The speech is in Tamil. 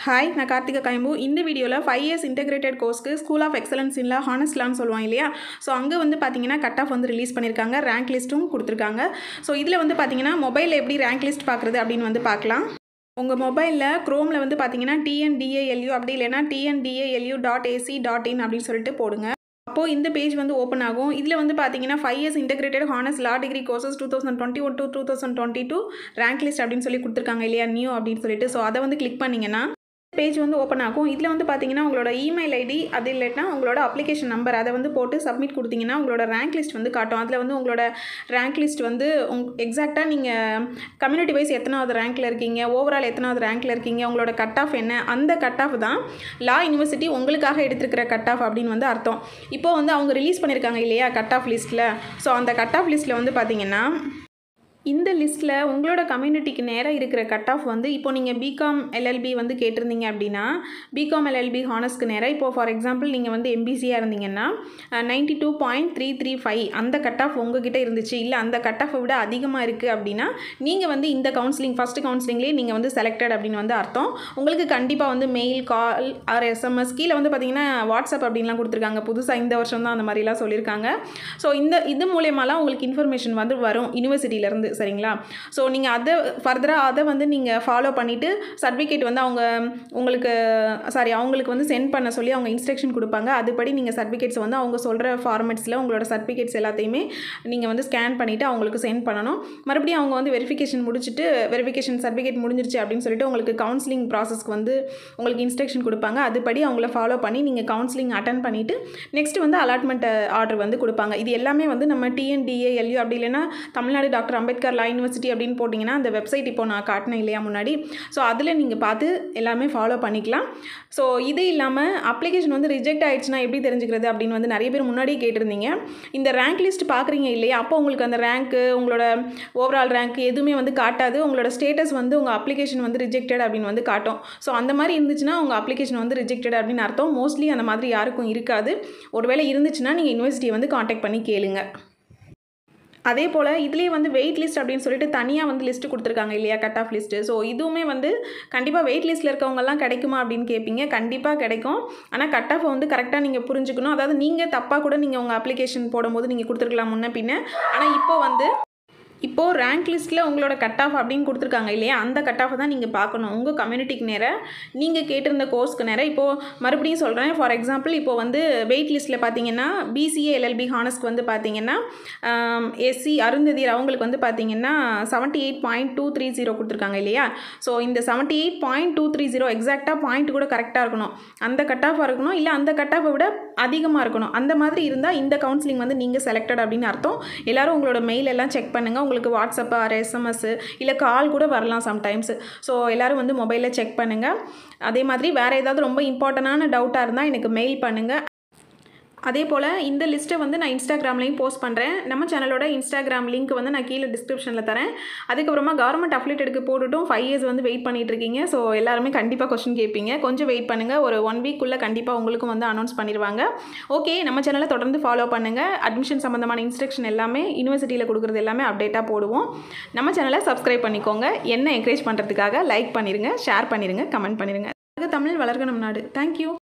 ஹாய் நான் கார்த்திகா காயம்பு இந்த வீடியோவில் ஃபைவ் இயர்ஸ் இன்டெகிரேட்டட் கோர்ஸ்க்கு ஸ்கூல் ஆஃப் எக்ஸலன்ஸ் இல்லை ஹானஸ்ட்லான்னு சொல்லுவாங்க இல்லையா ஸோ அங்கே வந்து பார்த்தீங்கன்னா கட் ஆஃப் வந்து ரிலீஸ் பண்ணியிருக்காங்க ரேங்க் லிஸ்ட்டும் கொடுத்துருக்காங்க ஸோ இதில் வந்து பார்த்தீங்கன்னா மொபைலில் எப்படி ரேங்க் லிஸ்ட் பார்க்குறது அப்படின்னு வந்து பார்க்கலாம் உங்கள் மொபைலில் க்ரோமில் வந்து பார்த்தீங்கன்னா டிஎன்டிஏஎல்யூ அப்படி இல்லைன்னா TNDALU dot ac dot in அப்படின்னு சொல்லிட்டு போடுங்க அப்போது இந்த பேஜ் வந்து ஓப்பன் ஆகும் இதில் வந்து பார்த்தீங்கன்னா five years integrated honours law degree courses two thousand twenty one two two thousand twenty two rank list அப்படின்னு சொல்லி கொடுத்துருக்காங்க இல்லையா நியூ அப்படின்னு சொல்லிட்டு ஸோ அதை வந்து கிளிக் பண்ணிங்கன்னா பேஜ் வந்து ஓப்பன் ஆகும் இதில் வந்து பார்த்தீங்கன்னா உங்களோட இமெயில் ஐடி அது இல்லைன்னா உங்களோட அப்ளிகேஷன் நம்பர் அதை வந்து போட்டு சப்மிட் கொடுத்தீங்கன்னா உங்களோட ரேங்க் லிஸ்ட் வந்து காட்டும் அதில் வந்து உங்களோட ரேங்க் லிஸ்ட் வந்து உங் எக்ஸாக்டாக நீங்கள் கம்யூனிட்டி வைஸ் எத்தனாவது ரேங்க்கில் இருக்கீங்க ஓவரால் எத்தனாவது ரேங்க்கில் இருக்கீங்க உங்களோட கட் ஆஃப் என்ன அந்த கட் ஆஃப் தான் லா யூனிவர்சிட்டி உங்களுக்காக எடுத்துருக்கிற கட் ஆஃப் அப்படின்னு வந்து அர்த்தம் இப்போ வந்து அவங்க ரிலீஸ் பண்ணியிருக்காங்க இல்லையா கட் ஆஃப் லிஸ்ட்டில் ஸோ அந்த கட் ஆஃப் லிஸ்ட்டில் வந்து பார்த்தீங்கன்னா இந்த லிஸ்ட்டில் உங்களோட கம்யூனிட்டிக்கு நேராக இருக்கிற கட் ஆஃப் வந்து இப்போ நீங்கள் பிகாம் எல்எல்பி வந்து கேட்டிருந்தீங்க அப்படின்னா பிகாம் எல்எல்பி ஹானர்ஸ்க்கு நேராக இப்போ ஃபார் எக்ஸாம்பிள் நீங்கள் வந்து எம்பிசியாக இருந்தீங்கன்னா ninety two point three three five அந்த கட் ஆஃப் உங்ககிட்ட இருந்துச்சு இல்லை அந்த கட் ஆஃபை விட அதிகமாக இருக்குது அப்படின்னா நீங்கள் வந்து இந்த கவுன்சிலிங் ஃபஸ்ட்டு கவுன்சிலிங்லேயே நீங்கள் வந்து செலக்டட் அப்படின்னு வந்து அர்த்தம் உங்களுக்கு கண்டிப்பாக வந்து மெயில் கால் ஆர் எஸ்எம்எஸ் கீழே வந்து பார்த்தீங்கன்னா வாட்ஸ்அப் அப்படின்லாம் கொடுத்துருக்காங்க புதுசாக இந்த வருஷம் தான் அந்த மாதிரிலாம் சொல்லியிருக்காங்க ஸோ இந்த இது மூலியமாலாம் உங்களுக்கு இன்ஃபர்மேஷன் வந்து வரும் யூனிவர்சிட்டியிலேருந்து சரிங்களா ஸோ நீங்கள் அதை ஃபர்தராக அதை வந்து நீங்கள் ஃபாலோ பண்ணிவிட்டு சர்டிஃபிகேட் வந்து அவங்க உங்களுக்கு சாரி அவங்களுக்கு வந்து சென்ட் பண்ண சொல்லி அவங்க இன்ஸ்ட்ரக்ஷன் கொடுப்பாங்க அதுபடி நீங்கள் சர்டிஃபிகேட்ஸ் வந்து அவங்க சொல்கிற ஃபார்மேட்ஸில் உங்களோட சர்டிஃபிகேட்ஸ் எல்லாத்தையுமே நீங்கள் வந்து ஸ்கேன் பண்ணிவிட்டு அவங்களுக்கு சென்ட் பண்ணணும் மறுபடியும் அவங்க வந்து வெரிஃபிகேஷன் முடிச்சுட்டு வெரிஃபிகேஷன் சர்டிஃபிகேட் முடிஞ்சிருச்சு அப்படின்னு சொல்லிட்டு உங்களுக்கு கவுன்சிலிங் ப்ராசஸ்க்கு வந்து உங்களுக்கு இன்ஸ்ட்ரக்ஷன் கொடுப்பாங்க அதுபடி அவங்கள ஃபாலோ பண்ணி நீங்கள் கவுன்சிலிங் அட்டன் பண்ணிவிட்டு நெக்ஸ்ட் வந்து அலாட்மெண்ட் ஆர்டர் வந்து கொடுப்பாங்க இது எல்லாமே வந்து நம்ம டிஎன்டிஏ எல்யூ அப்படி இல்லைன்னா Tamil Nadu doctor Ambedkar law university அப்படின்னு போட்டிங்கன்னா அந்த வெப்சைட் இப்போ நான் காட்டினேன் இல்லையா முன்னாடி ஸோ அதில் நீங்கள் பார்த்து எல்லாமே ஃபாலோ பண்ணிக்கலாம் ஸோ இது இல்லாமல் அப்ளிகேஷன் வந்து ரிஜெக்ட் ஆயிடுச்சுன்னா எப்படி தெரிஞ்சுக்கிறது அப்படின்னு வந்து நிறைய பேர் முன்னாடியே கேட்டிருந்தீங்க இந்த ரேங்க் லிஸ்ட் பார்க்குறீங்க இல்லையா அப்போ உங்களுக்கு அந்த ரேங்க்கு உங்களோட ஓவரால் ரேங்க் எதுவுமே வந்து காட்டாது உங்களோட ஸ்டேட்டஸ் வந்து உங்கள் அப்ளிகேஷன் வந்து ரிஜெக்டட் அப்படின்னு வந்து காட்டும் ஸோ அந்த மாதிரி இருந்துச்சுன்னா உங்கள் அப்ளிகேஷன் வந்து ரிஜெக்டட் அப்படின்னு அர்த்தம் மோஸ்ட்லி அந்த மாதிரி யாருக்கும் இருக்காது ஒருவேளை இருந்துச்சுன்னா நீங்கள் யூனிவர்சிட்டியை வந்து காண்டாக்ட் பண்ணி கேளுங்க அதே போல் இதுலேயே வந்து வெயிட் லிஸ்ட் அப்படின்னு சொல்லிட்டு தனியாக வந்து லிஸ்ட்டு கொடுத்துருக்காங்க இல்லையா கட் ஆஃப் லிஸ்ட்டு ஸோ இதுவுமே வந்து கண்டிப்பாக வெயிட் லிஸ்ட்டில் இருக்கவங்கலாம் கிடைக்குமா அப்படின்னு கேட்பீங்க கண்டிப்பாக கிடைக்கும் ஆனால் கட் ஆஃப் வந்து கரெக்டாக நீங்கள் புரிஞ்சுக்கணும் அதாவது நீங்கள் தப்பாக கூட நீங்கள் உங்கள் அப்ளிகேஷன் போடும்போது நீங்கள் கொடுத்துருக்கலாம் முன்ன பின்ன ஆனால் இப்போ வந்து இப்போது ரேங்க் லிஸ்ட்டில் உங்களோட கட் ஆஃப் அப்படின்னு கொடுத்துருக்காங்க இல்லையா அந்த கட் ஆஃப் தான் நீங்கள் பார்க்கணும் உங்கள் கம்யூனிட்டிக்கு நேராக நீங்கள் கேட்டிருந்த கோர்ஸ்க்கு நேராக இப்போது மறுபடியும் சொல்கிறேன் ஃபார் எக்ஸாம்பிள் இப்போ வந்து வெயிட் லிஸ்ட்டில் பார்த்தீங்கன்னா பிசிஏ எல்எல்பி ஹானஸ்க்கு வந்து பார்த்தீங்கன்னா எஸ்சி அருந்ததியர் அவங்களுக்கு வந்து பார்த்தீங்கன்னா seventy eight point two three zero கொடுத்துருக்காங்க இல்லையா ஸோ இந்த seventy eight point two three zero எக்ஸாக்டாக பாயிண்ட் கூட கரெக்டாக இருக்கணும் அந்த கட் ஆஃபாக இருக்கணும் இல்லை அந்த கட் ஆஃபை விட அதிகமாக இருக்கணும் அந்த மாதிரி இருந்தால் இந்த கவுன்சிலிங் வந்து நீங்கள் செலக்டட் அப்படின்னு அர்த்தம் எல்லோரும் உங்களோட மெயில் எல்லாம் செக் பண்ணுங்கள் உங்களுக்கு வாட்ஸ்அப்பு ஆர் எஸ்எம்எஸ்ஸு இல்லை கால் கூட வரலாம் சம்டைம்ஸ் ஸோ எல்லோரும் வந்து மொபைலில் செக் பண்ணுங்கள் அதே மாதிரி வேறு ஏதாவது ரொம்ப இம்பார்ட்டண்டான டவுட்டாக இருந்தால் எனக்கு மெயில் பண்ணுங்கள் அதே போல் இந்த லிஸ்ட்டை வந்து நான் இன்ஸ்டாகிராம்லேயும் போஸ்ட் பண்ணுறேன் நம்ம சேனலோட இன்ஸ்டாகிராம் லிங்க் வந்து நான் கீழே டிஸ்கிரிப்ஷனில் தரேன் அதுக்கப்புறமா கவர்மெண்ட் அஃபிலேட்டடுக்கு போட்டுட்டும் ஃபைவ் இயர்ஸ் வந்து வெயிட் பண்ணிட்டு இருக்கீங்க ஸோ எல்லாருமே கண்டிப்பாக கொஸ்டின் கேட்பீங்க கொஞ்சம் வெயிட் பண்ணுங்கள் ஒரு ஒன் வீக்குள்ளே கண்டிப்பாக உங்களுக்கும் வந்து அனௌன்ஸ் பண்ணிடுவாங்க ஓகே நம்ம சேனலை தொடர்ந்து ஃபாலோ பண்ணுங்கள் அட்மிஷன் சம்மந்தமான இன்ஸ்ட்ரக்ஷன் எல்லாமே யூனிவர்சிட்டியில் கொடுக்குறது எல்லாமே அப்டேட்டாக போடுவோம் நம்ம சேனலை சப்ஸ்கிரைப் பண்ணிக்கோங்க என்ன என்கரேஜ் பண்ணுறதுக்காக லைக் பண்ணிடுங்க ஷேர் பண்ணிடுங்க கமெண்ட் பண்ணிடுங்க தமிழ் வளர்க்க நம் நாடு தேங்க்யூ